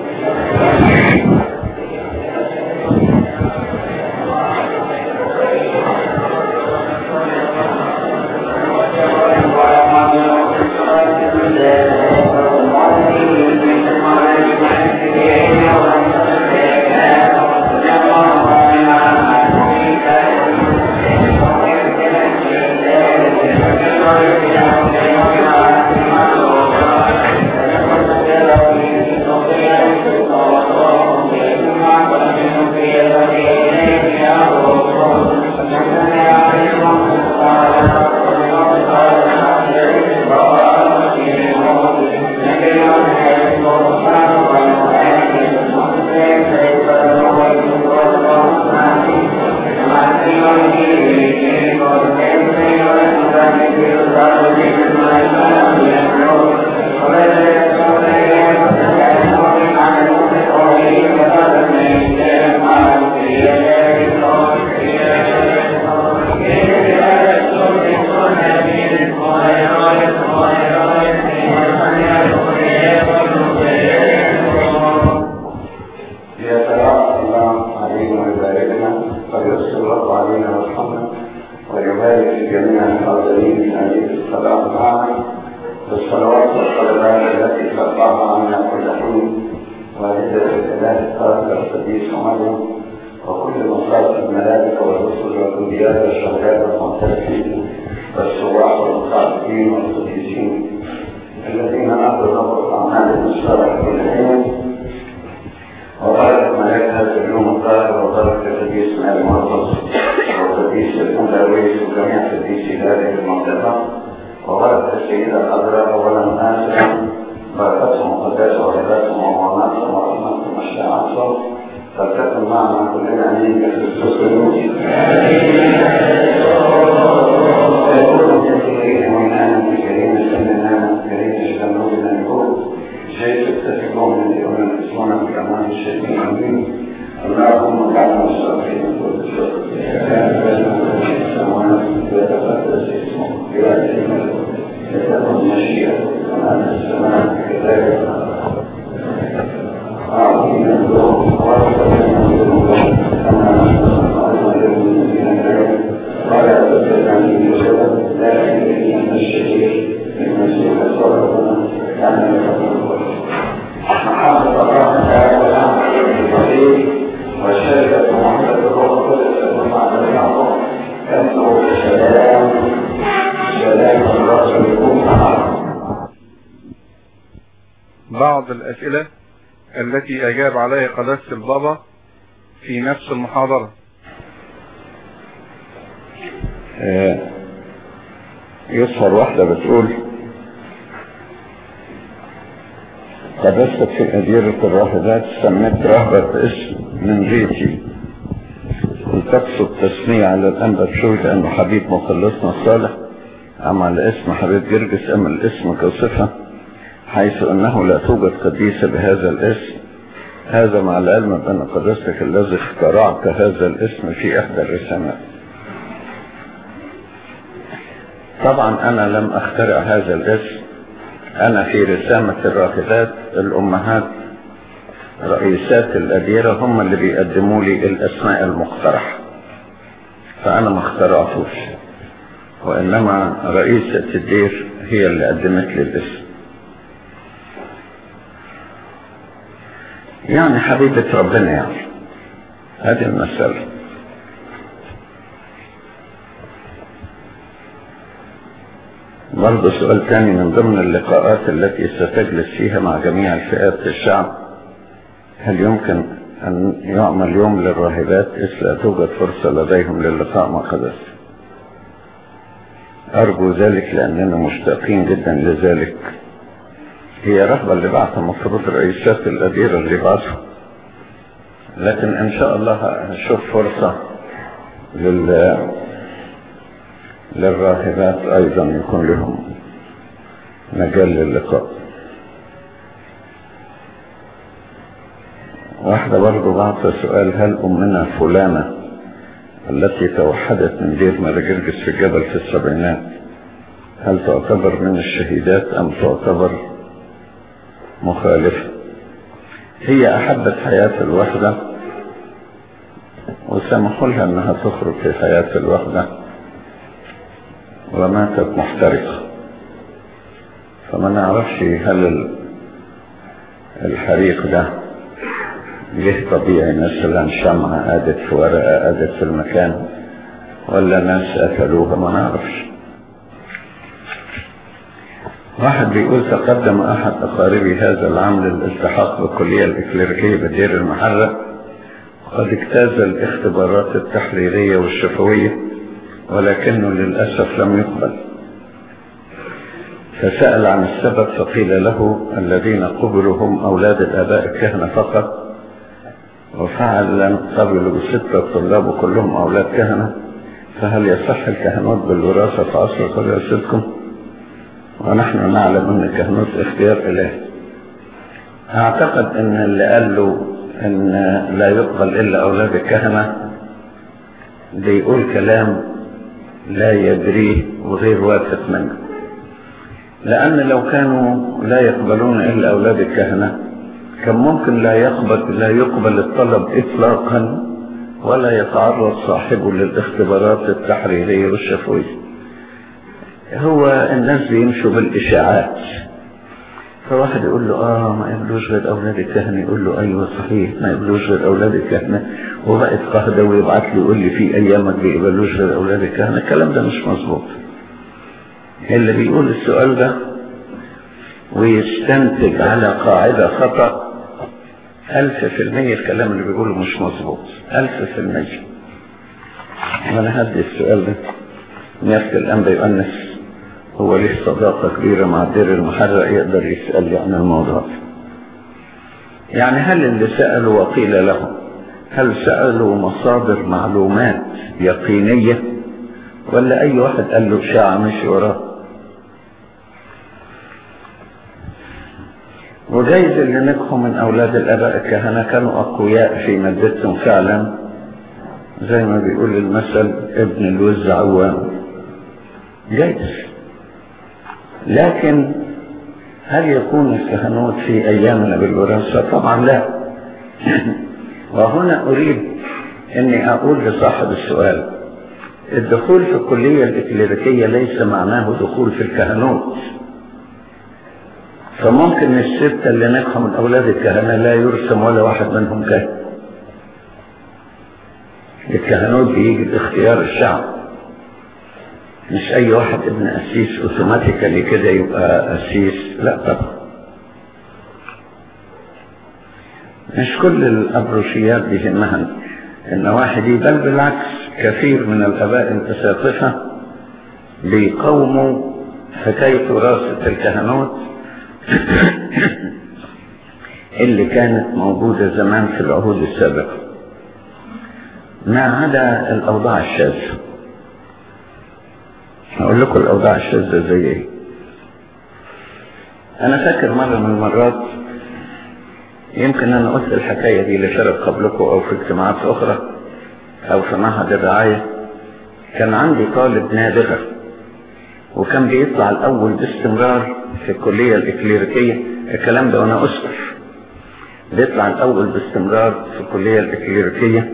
بعض الأسئلة التي أجاب عليها قداسة البابا في نفس المحاضرة يظهر واحدة بتقول قدست في أديرة الراهبات سميت رهبة باسم من ريتي وتقصد تسمية على الأنبا بشوي لأنه حبيب مخلصنا الصالح أما على اسم حبيب جرجس أما الاسم كصفة حيث أنه لا توجد قديسة بهذا الاسم هذا مع العلم بأن قداستك الذي اخترعت هذا الاسم في إحدى الرسالات طبعا أنا لم أخترع هذا الاسم أنا في رسامة الراهبات الأمهات رئيسات الأديرة هم اللي بيقدموا لي الأسماء المقترحة فأنا ما اخترعتوش وإنما رئيسة الدير هي اللي قدمت لي الاسم يعني حبيبة ربنا يعني هذه المسألة برضه سؤال تاني من ضمن اللقاءات التي ستجلس فيها مع جميع الفئات في الشعب هل يمكن أن يعمل يوم للراهبات إذ لا توجد فرصة لديهم للقاء مع قدس أرجو ذلك لأننا مشتاقين جدا لذلك هي رغبة اللي بعتها مفروض رئيسات الأديرة اللي بعتها لكن إن شاء الله هشوف فرصة لل للراهبات أيضا يكون لهم مجال للقاء واحدة برضو بعت سؤال هل أمنا فلانة التي توحدت من دير مراجرجس في الجبل في السبعينات هل تعتبر من الشهيدات أم تعتبر مخالفة هي أحبت حياة الوحدة وسمحوا لها أنها تخرج في حياة الوحدة وماتت محترقة فما نعرفش هل الحريق ده جه طبيعي مثلا شمعة قادت في ورقة قادت في المكان ولا ناس قتلوها ما نعرفش واحد بيقول تقدم أحد أقاربي هذا العام للالتحاق بالكلية الإكليريكية بدير المحرة وقد اجتاز الاختبارات التحريرية والشفوية ولكنه للأسف لم يقبل فسأل عن السبب فقيل له الذين قبلوا هم أولاد الآباء الكهنة فقط وفعلا قبلوا بستة طلاب وكلهم أولاد كهنة فهل يصح الكهنوت بالوراثة في عصر قداستكم ونحن نعلم أن الكهنوت اختيار إلهي أعتقد أن اللي قال له أن لا يقبل إلا أولاد الكهنة بيقول كلام لا يدريه وغير واثق منه لأن لو كانوا لا يقبلون إلا أولاد الكهنة كان ممكن لا يقبل لا يقبل الطلب إطلاقا ولا يتعرض صاحبه للاختبارات التحريرية والشفوية هو الناس بيمشوا بالإشاعات فواحد يقول له آه ما يقبلوش غير أولاد الكهنة يقول له أيوة صحيح ما يقبلوش غير أولاد الكهنة وبقت قهدة ويبعت لي يقول لي في أيامك بيقبلوش غير أولاد الكهنة الكلام ده مش مظبوط اللي بيقول السؤال ده ويستنتج على قاعدة خطأ ألف في المية الكلام اللي بيقوله مش مظبوط ألف في المية وأنا هدي السؤال ده نيافة الأنبا يؤنس هو ليه صداقة كبيرة مع الدير المحرق يقدر يسأل عن الموضوع يعني هل اللي سألوا وقيل له هل سألوا مصادر معلومات يقينية ولا أي واحد قال له شاعة مشي وراه وجايز اللي نجحوا من أولاد الآباء الكهنة كانوا أقوياء في مادتهم فعلا زي ما بيقول المثل ابن الوز عوام جايز لكن هل يكون الكهنوت في أيامنا بالوراثة طبعا لا وهنا أريد أني أقول لصاحب السؤال الدخول في الكلية الإكليريكية ليس معناه دخول في الكهنوت فممكن الستة اللي نجحوا من أولاد الكهنة لا يرسم ولا واحد منهم كاهن الكهنوت بيجي باختيار الشعب مش أي واحد ابن أسيس أوتوماتيكالي كده يبقى أسيس لا طبعا مش كل الأبروشيات بيهمها النواحي دي بل بالعكس كثير من الآباء الأساقفة بيقوموا حكاية وراثة الكهنوت اللي كانت موجودة زمان في العهود السابقة ما عدا الأوضاع الشاذة هقول لكم الأوضاع الشاذة زي ايه انا فاكر مرة من المرات يمكن انا قلت الحكاية دي لشرف قبلكم او في اجتماعات اخرى او في معهد الرعاية كان عندي طالب نابغة وكان بيطلع الاول باستمرار في الكلية الاكليريكية الكلام ده وانا اسقف بيطلع الاول باستمرار في الكلية الاكليريكية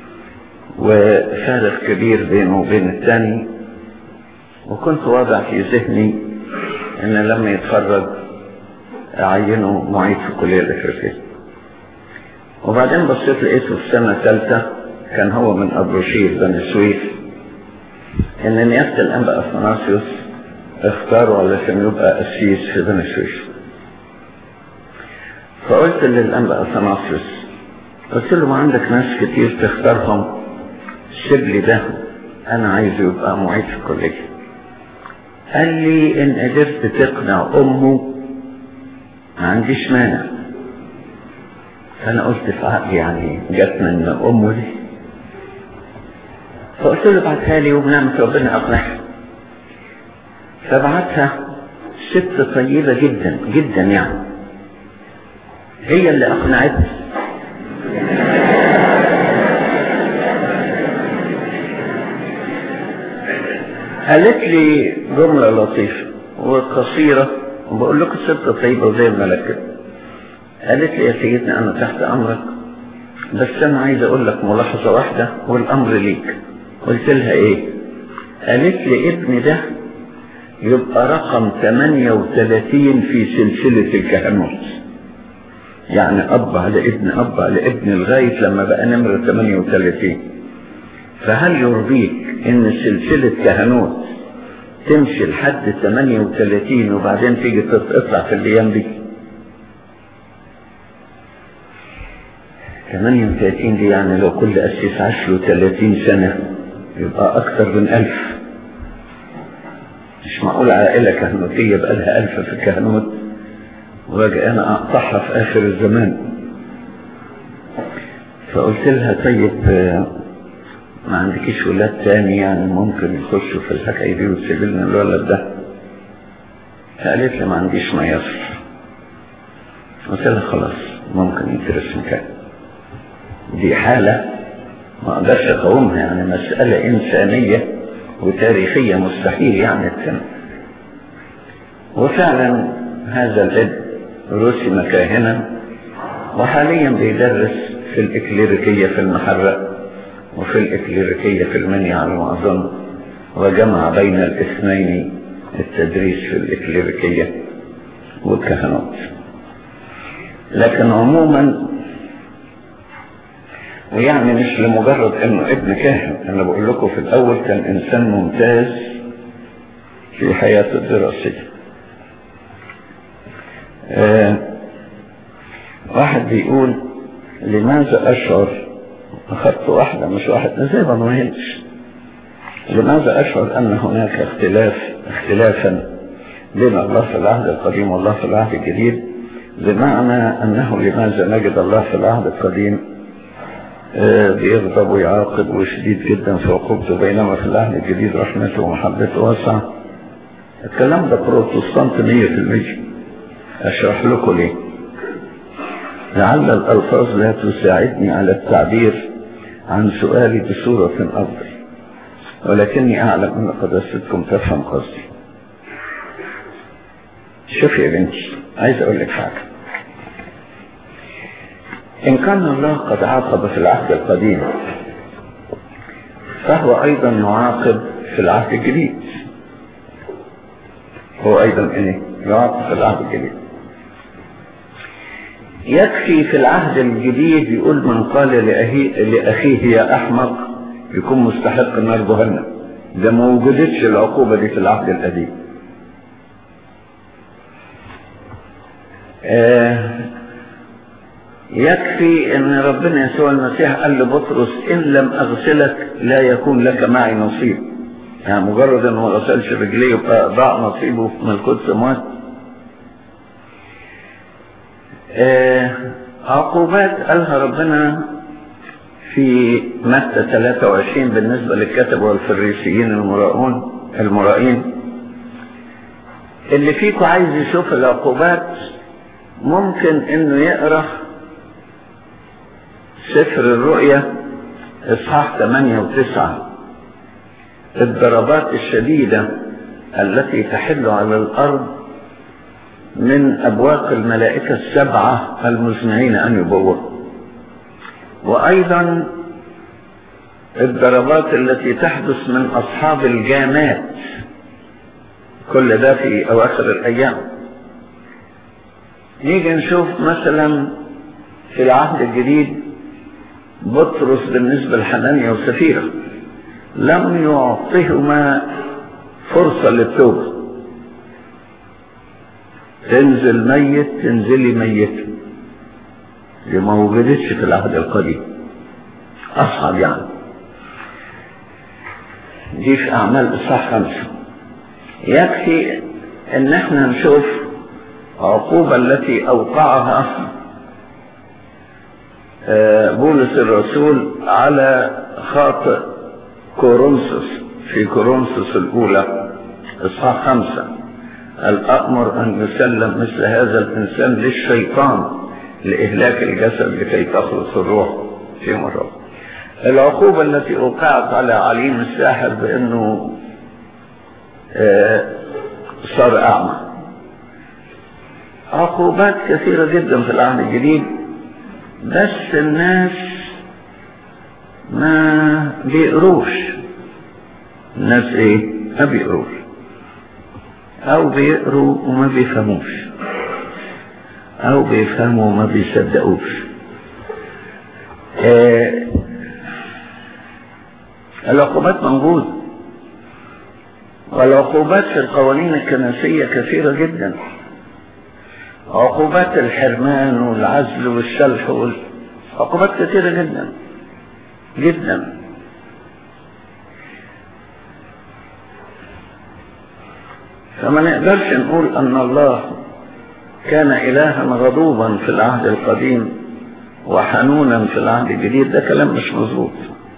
وفارق كبير بينه وبين الثاني وكنت واضع في ذهني ان لما يتخرج اعينه معيد في الكلية الاكليريكية وبعدين بصيت لقيته في سنة ثالثة كان هو من ابروشير بني سويف ان نيافة الانبا اثناسيوس اختاروا علشان يبقى قسيس في بني سويف فقلت للانبا اثناسيوس قلت له ما عندك ناس كتير تختارهم سيب لي ده انا عايزه يبقى معيد في الكلية قال لي ان قدرت تقنع امه ما عنديش مانع فانا قلت في عقلي يعني جت من امه دي فقلت له ابعتها لي وبنعمة ربنا اقنعها فبعتها ست طيبة جدا جدا يعني هي اللي اقنعتني قالت لي جملة لطيفة وقصيرة وبقول لكم ست طيبة زي الملك كده قالت لي يا سيدنا انا تحت امرك بس انا عايز اقول لك ملاحظة واحدة والامر ليك قلت لها ايه قالت لي ابني ده يبقى رقم 38 في سلسلة الكهنوت يعني اب على ابن اب على ابن لغاية لما بقى نمرة 38 فهل يرضيك ان سلسلة كهنوت تمشي لحد 38 وبعدين تيجي تطلع في الايام دي 38 دي يعني لو كل قسيس عاش له 30 سنة يبقى اكثر من ألف مش معقول عائلة كهنوتية بقى لها ألف في الكهنوت واجي انا اقطعها في اخر الزمان فقلت لها طيب ما عندكيش ولاد تاني يعني ممكن يخشوا في الحكاية دي وتسيب لنا الولد ده فقالت لي ما عنديش ما يصل قلت لها خلاص ممكن يدرس مكان دي حالة ما اقدرش اقاومها يعني مسألة انسانية وتاريخية مستحيل يعني تتم وفعلا هذا الاب رسم كاهنا وحاليا بيدرس في الاكليريكية في المحرق وفي الإكليريكية في المنيا على ما أظن وجمع بين الاثنين التدريس في الإكليريكية والكهنوت لكن عموما ويعني مش لمجرد انه ابن كاهن انا بقول لكم في الاول كان انسان ممتاز في حياته الدراسية آه واحد بيقول لماذا اشعر أخذت واحدة مش واحدة زي ما مهمش لماذا أشعر أن هناك اختلاف اختلافا بين الله في العهد القديم والله في العهد الجديد بمعنى أنه لماذا نجد الله في العهد القديم بيغضب ويعاقب وشديد جدا في عقوبته بينما في العهد الجديد رحمته ومحبته واسعة الكلام ده بروتستانت 100% أشرح لكم ليه لعل الألفاظ لا تساعدني على التعبير عن سؤالي بصورة أفضل ولكني أعلم أن قداستكم تفهم قصدي شوف يا بنتي عايز أقول لك حاجة إن كان الله قد عاقب في العهد القديم فهو أيضا يعاقب في العهد الجديد هو أيضا إيه؟ يعاقب في العهد الجديد يكفي في العهد الجديد يقول من قال لأخيه يا أحمق يكون مستحق نار جهنم ده ما وجدتش العقوبة دي في العهد القديم آه يكفي ان ربنا يسوع المسيح قال لبطرس ان لم اغسلك لا يكون لك معي نصيب يعني مجرد انه ما غسلش رجليه يبقى ضاع نصيبه في ملكوت سموات آه عقوبات قالها ربنا في متى 23 بالنسبة للكتب والفريسيين المرائون المرائين اللي فيكم عايز يشوف العقوبات ممكن انه يقرأ سفر الرؤيا اصحاح 8 و9 الضربات الشديدة التي تحل على الارض من ابواق الملائكة السبعة المزمعين ان يبووا وايضا الضربات التي تحدث من اصحاب الجامات كل ده في اواخر الايام نيجي نشوف مثلا في العهد الجديد بطرس بالنسبة لحنانيا وسفيرة لم يعطهما فرصة للتوبة تنزل ميت تنزلي ميت دي ما وجدتش في العهد القديم أصعب يعني دي في أعمال إصحاح خمسة يكفي إن احنا نشوف عقوبة التي أوقعها بولس الرسول على خاطئ كورنثوس في كورنثوس الأولى إصحاح خمسة الأمر أن يسلم مثل هذا الإنسان للشيطان لإهلاك الجسد لكي تخلص الروح في مرة العقوبة التي أوقعت على عليم الساحر بأنه صار أعمى عقوبات كثيرة جدا في العهد الجديد بس الناس ما بيقروش الناس ايه ما بيقروش او بيقروا وما بيفهموش او بيفهموا وما بيصدقوش آه العقوبات موجودة والعقوبات في القوانين الكنسية كثيرة جدا عقوبات الحرمان والعزل والشلح وال... عقوبات كثيرة جدا جدا فما نقدرش نقول ان الله كان الها غضوبا في العهد القديم وحنونا في العهد الجديد ده كلام مش مظبوط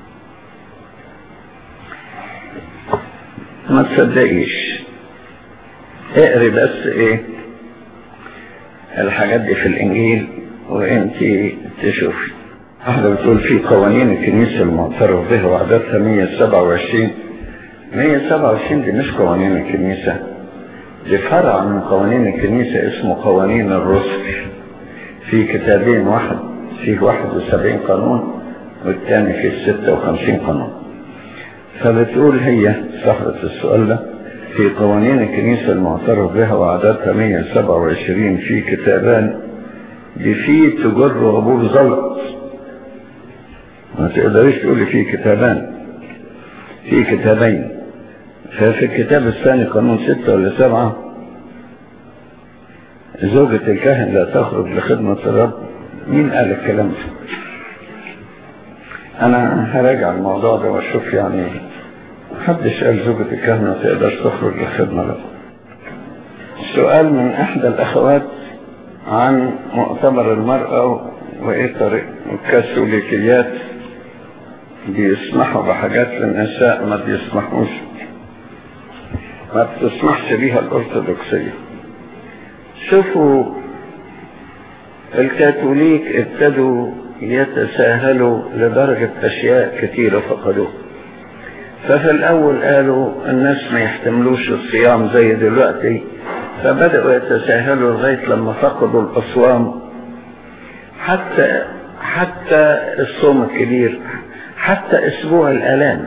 ما تصدقيش اقري بس ايه الحاجات دي في الانجيل وانت تشوفي واحدة بتقول في قوانين الكنيسة المعترف بها وعددها 127 127 دي مش قوانين الكنيسة دي فرع من قوانين الكنيسة اسمه قوانين الرسل في كتابين واحد فيه 71 قانون والتاني فيه 56 قانون فبتقول هي صاحبة السؤال ده في قوانين الكنيسة المعترف بها وعددها 127 في كتابان بفي تجر عبور زلط ما تقدريش تقولي في كتابان في كتابين ففي الكتاب الثاني قانون ستة ولا سبعة زوجة الكاهن لا تخرج لخدمة الرب مين قال الكلام ده انا هراجع الموضوع ده واشوف يعني محدش قال زوجة الكهنة ما تقدرش تخرج للخدمة له سؤال من احدى الاخوات عن مؤتمر المرأة وايه طريق الكاثوليكيات بيسمحوا بحاجات للنساء ما بيسمحوش ما بتسمحش بيها الارثوذكسية شوفوا الكاثوليك ابتدوا يتساهلوا لدرجة اشياء كثيرة فقدوها ففي الاول قالوا الناس ما يحتملوش الصيام زي دلوقتي فبدأوا يتساهلوا لغاية لما فقدوا الاصوام حتى حتى الصوم الكبير حتى اسبوع الالام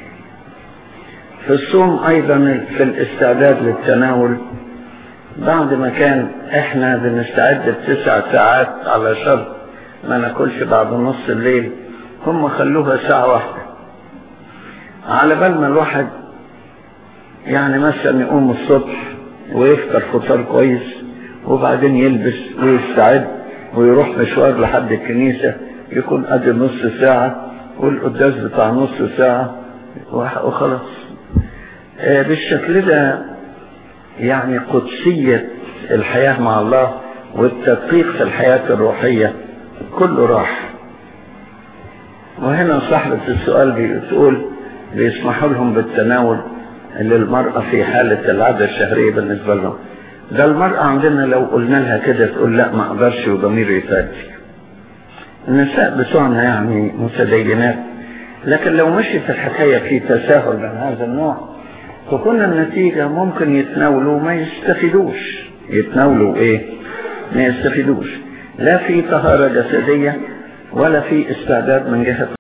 في الصوم ايضا في الاستعداد للتناول بعد ما كان احنا بنستعد بتسع ساعات على شرط ما ناكلش بعد نص الليل هم خلوها ساعة واحدة على بال ما الواحد يعني مثلا يقوم الصبح ويفطر فطار كويس وبعدين يلبس ويستعد ويروح مشوار لحد الكنيسة يكون قد نص ساعة والقداس بتاع نص ساعة وخلاص بالشكل ده يعني قدسية الحياة مع الله والتدقيق في الحياة الروحية كله راح وهنا صاحبة السؤال بتقول بيسمحوا لهم بالتناول للمرأة في حالة العادة الشهرية بالنسبة لهم ده المرأة عندنا لو قلنا لها كده تقول لا ما اقدرش وضميري يفاتي النساء بتوعنا يعني متدينات لكن لو مشيت الحكاية في تساهل من هذا النوع تكون النتيجة ممكن يتناولوا ما يستفيدوش يتناولوا ايه ما يستفيدوش لا في طهارة جسدية ولا في استعداد من جهة